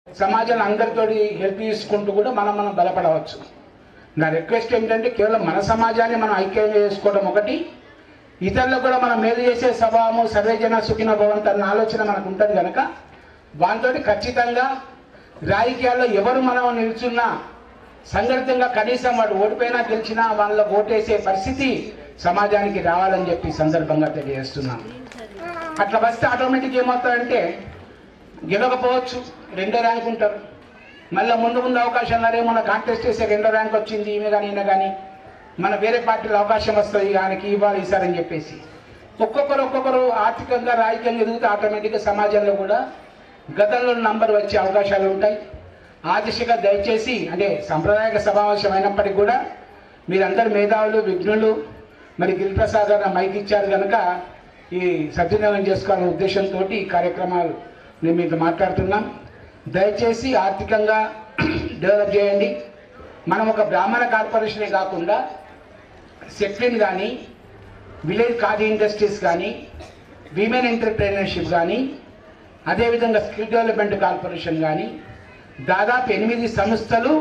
సమాజంలో అందరితోటి హెల్ప్ తీసుకుంటూ కూడా మనం మనం బలపడవచ్చు నా రిక్వెస్ట్ ఏంటంటే కేవలం మన సమాజాన్ని మనం ఐక్యంగా చేసుకోవడం ఒకటి ఇతరులకు కూడా మనం మేలు చేసే స్వభావము సర్వేజన సుఖిన భవంత్ అన్న ఆలోచన మనకు ఉంటుంది కనుక దాంతో ఖచ్చితంగా రాజకీయాల్లో ఎవరు మనం నిల్చున్నా సంఘటితంగా కనీసం వాడు ఓడిపోయినా గెలిచినా వాళ్ళ ఓటేసే పరిస్థితి సమాజానికి రావాలని చెప్పి ఈ సందర్భంగా తెలియజేస్తున్నాను అట్లా వస్తే ఆటోమేటిక్ ఏమవుతాయంటే గెలవకపోవచ్చు రెండో ర్యాంక్ ఉంటారు మళ్ళీ ముందు ముందు అవకాశాలు అరే మన కాంటెస్ట్ చేసే రెండో ర్యాంక్ వచ్చింది ఈమె కానీ ఈయన కానీ మన వేరే పార్టీలో అవకాశం వస్తుంది ఆయనకి ఇవ్వాలి ఈసారని చెప్పేసి ఒక్కొక్కరు ఒక్కొక్కరు ఆర్థికంగా రాజకీయంగా ఎదిగితే ఆటోమేటిక్గా సమాజంలో కూడా గతంలో నంబర్ వచ్చే అవకాశాలు ఉంటాయి ఆ దిశగా దయచేసి అంటే సాంప్రదాయక సమావేశం అయినప్పటికీ కూడా మీరందరు మేధావులు విఘ్నులు మరి గిరిప్రసాద్ గారు మైక్ ఇచ్చారు కనుక ఈ సద్వినియోగం చేసుకోవాలనే ఉద్దేశంతో ఈ కార్యక్రమాలు నేను మీతో మాట్లాడుతున్నాం దయచేసి ఆర్థికంగా డెవలప్ చేయండి మనం ఒక బ్రాహ్మణ కార్పొరేషనే కాకుండా సెట్లిన్ కానీ విలేజ్ ఖాదీ ఇండస్ట్రీస్ కానీ విమెన్ ఎంటర్ప్రీనర్షిప్ కానీ అదేవిధంగా స్కిల్ డెవలప్మెంట్ కార్పొరేషన్ కానీ దాదాపు ఎనిమిది సంస్థలు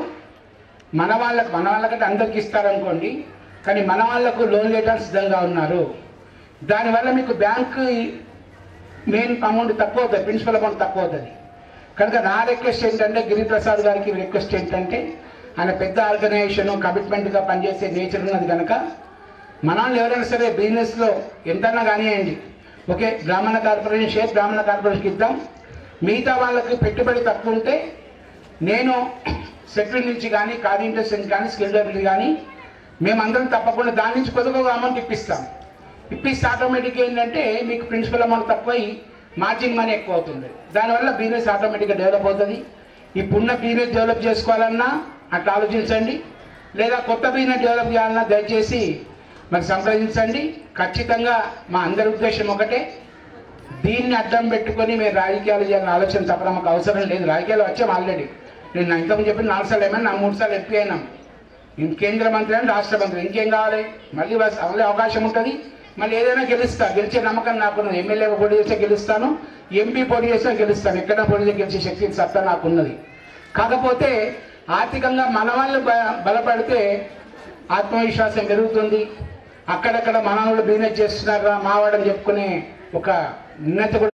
మన వాళ్ళకు మన వాళ్ళకంటే అందరికి ఇస్తారనుకోండి కానీ మన వాళ్ళకు లోన్ లేటర్ సిద్ధంగా ఉన్నారు దానివల్ల మీకు బ్యాంకు మెయిన్ అమౌంట్ తక్కువ అవుతుంది ప్రిన్సిపల్ అమౌంట్ తక్కువ అవుతుంది కనుక నా రిక్వెస్ట్ ఏంటంటే గిరిప్రసాద్ గారికి రిక్వెస్ట్ ఏంటంటే ఆయన పెద్ద ఆర్గనైజేషన్ కమిట్మెంట్గా పనిచేసే నేచర్ ఉన్నది కనుక మన వాళ్ళు ఎవరైనా సరే బిజినెస్లో ఎంతన్నా కానివ్వండి ఓకే బ్రాహ్మణ కార్పొరేషన్ షేర్ బ్రాహ్మణ కార్పొరేషన్కి ఇద్దాం మిగతా వాళ్ళకి పెట్టుబడి తక్కువ ఉంటే నేను సెక్రటరీ నుంచి కానీ ఖాదీ ఇండస్ట్రీ నుంచి కానీ స్కిల్ డెవలప్మెంట్ కానీ మేమందరం తప్పకుండా దాని నుంచి కొద్దిగా అమౌంట్ ఇప్పిస్తాం ఇప్పిస్తే ఆటోమేటిక్గా ఏంటంటే మీకు ప్రిన్సిపల్ అమౌంట్ తక్కువై మార్జిన్ మనీ ఎక్కువ అవుతుంది దానివల్ల బిజినెస్ ఆటోమేటిక్గా డెవలప్ అవుతుంది ఇప్పుడున్న బిజినెస్ డెవలప్ చేసుకోవాలన్నా అట్లా ఆలోచించండి లేదా కొత్త బిజినెస్ డెవలప్ చేయాలన్నా దయచేసి మరి సంప్రదించండి ఖచ్చితంగా మా అందరి ఉద్దేశం ఒకటే దీన్ని అడ్డం పెట్టుకొని మీరు రాజకీయాలు చేయాలని ఆలోచన తప్ప మాకు అవసరం లేదు రాజకీయాలు వచ్చాం ఆల్రెడీ నేను నా ఇంతకుముందు చెప్పిన నాలుగు సార్లు ఏమైనా నా మూడు సార్లు ఎంపీ అయినాం ఇంక కేంద్ర మంత్రి అని రాష్ట్ర మంత్రి ఇంకేం కావాలి మళ్ళీ వస్- మళ్ళీ అవకాశం ఉంటుంది మళ్ళీ ఏదైనా గెలుస్తా గెలిచే నమ్మకం నాకు ఉన్నది ఎమ్మెల్యే పోటీ చేస్తే గెలుస్తాను ఎంపీ పోటీ చేస్తే గెలుస్తాను ఎక్కడ పోటీ చేసి గెలిచే శక్తి సత్తా నాకున్నది కాకపోతే ఆర్థికంగా మన వాళ్ళు బ- బలపడితే ఆత్మవిశ్వాసం పెరుగుతుంది అక్కడక్కడ మన వాళ్ళు బిజినెస్ చేస్తున్నారా మావాడని చెప్పుకునే ఒక ఉన్నత కూడా